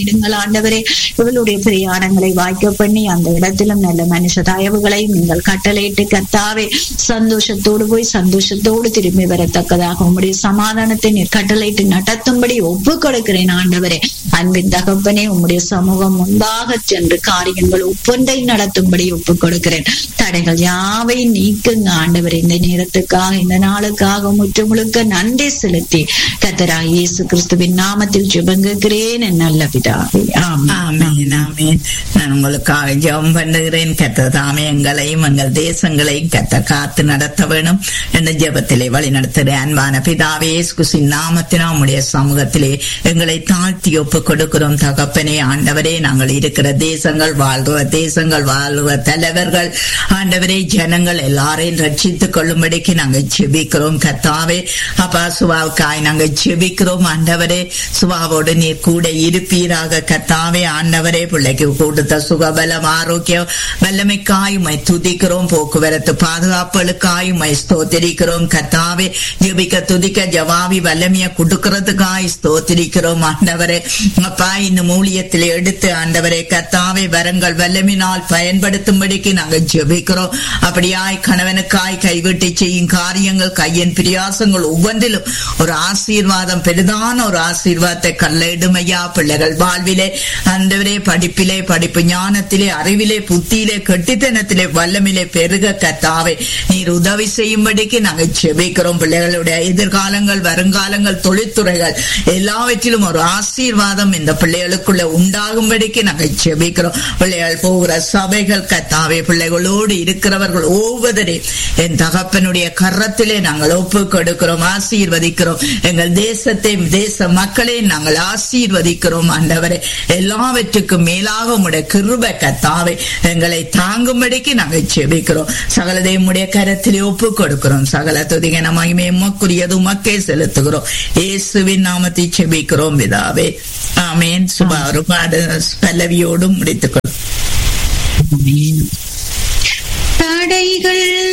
இடுங்கள் ஆண்டவரே இவளுடைய பிரயாணங்களை வாய்க்க பண்ணி அந்த இடத்திலும் நல்ல மனுஷ தயவுகளையும் நீங்கள் கட்டளையிட்டு கத்தாவே சந்தோஷத்தோடு போய் சந்தோஷத்தோடு திரும்பி வரத்தக்கதாக உங்களுடைய சமாதானத்தை நீர் கட்டளையிட்டு நடத்தும்படி ஒப்பு கொடுக்கிறேன் ஆண்டவரே அன்பின் தகப்பனே உம்முடைய சமூகம் முன்பாக சென்று காரியங்கள் ஒவ்வொன்றை நடத்தும்படி ஒப்பு கொடுக்கிறேன் தடைகள் யாவை நீக்குங்க ஆண்டவர் இந்த நேரத்துக்காக இந்த நாளுக்காக முற்று முழுக்க நன்றி செலுத்தி கத்தரா இயேசு கிறிஸ்துவின் நாமத்தில் ஜெபங்குகிறேன் என் நல்ல பிதாவே ஆமென். ஆமென் ஆமென் நான் உங்களுக்காக ஜெபம் பண்ணுகிறேன் கத்த தாமே எங்களையும் எங்கள் தேசங்களையும் கத்த காத்து நடத்த வேணும் என்ற ஜெபத்திலே வழி நடத்துகிறேன் அன்பான பிதாவே இயேசுவின் நாமத்தினா உம்முடைய சமூகத்திலே எங்களை தாழ்த்தி ஒப்பு கொடுக்கிறோம் தகப்பனே ஆண்டவரே நாங்கள் இருக்கிற தேசங்கள் வாழ்கிற தேசங்கள் வாழ்கிற தலைவர்கள் ஆண்டவரே ஜனங்கள் எல்லாரையும் ரட்சித்துக் கொள்ளும்படிக்கு நாங்கள் செபிக்கிறோம் கத்தாவே அப்பா சுவாவுக்காய் நாங்கள் செபிக்கிறோம் ஆண்டவரே சுவாவோடு நீர் கூட இருப்பீராக கத்தாவே ஆண்டவரே பிள்ளைக்கு கொடுத்த சுகபலம் ஆரோக்கியம் வல்லமைக்காயுமை துதிக்கிறோம் போக்குவரத்து பாதுகாப்புகளுக்காயுமை ஸ்தோத்திரிக்கிறோம் கத்தாவே ஜெபிக்க துதிக்க ஜவாவி வல்லமைய கொடுக்கறதுக்காய் ஸ்தோத்திரிக்கிறோம் ஆண்டவரே அப்பா இந்த மூலியத்தில் எடுத்து ஆண்டவரே கத்தாவே வரங்கள் வல்லமினால் பயன்படுத்தும்படிக்கு நாங்கள் ஜெபிக்கிறோம் அப்படியாய் கணவனுக்காய் கைவிட்டு செய்யும் காரியங்கள் கையின் பிரியாசங்கள் ஒவ்வொன்றிலும் ஒரு ஆசீர்வாதம் பெரிதான ஒரு ஆசீர்வாதத்தை கல்லிடுமையா பிள்ளைகள் வாழ்விலே அந்தவரே படிப்பிலே படிப்பு ஞானத்திலே அறிவிலே புத்தியிலே கெட்டித்தனத்திலே வல்லமிலே பெருக கத்தாவே நீர் உதவி செய்யும்படிக்கு நாங்கள் செபிக்கிறோம் பிள்ளைகளுடைய எதிர்காலங்கள் வருங்காலங்கள் தொழில்துறைகள் எல்லாவற்றிலும் ஒரு ஆசீர்வாதம் இந்த பிள்ளைகளுக்குள்ள உண்டாகும்படிக்கு நாங்கள் செபிக்கிறோம் பிள்ளைகள் போகிற சபைகள் கத்தாவே பிள்ளைகளோடு இருக்கிறவர்கள் ஒவ்வொருவரே என் தகப்பனுடைய கரத்திலே நாங்கள் ஒப்பு கொடுக்கிறோம் ஆசீர்வதிக்கிறோம் எங்கள் தேசத்தை தேச மக்களை நாங்கள் ஆசீர்வதிக்கிறோம் ஆண்டவரே எல்லாவற்றுக்கும் மேலாக உம்முடைய கிருப கத்தாவே எங்களை தாங்கும்படிக்கு நாங்கள் செபிக்கிறோம் சகலதை உம்முடைய கரத்திலே ஒப்பு கொடுக்கிறோம் சகல துதிகன மகிமை உமக்குரியது உமக்கே செலுத்துகிறோம் இயேசுவின் நாமத்தை செபிக்கிறோம் விதாவே ஆமேன் சுபா ஒரு பாடு பல்லவியோடும் முடித்துக் கொள்ளும் தடைகள்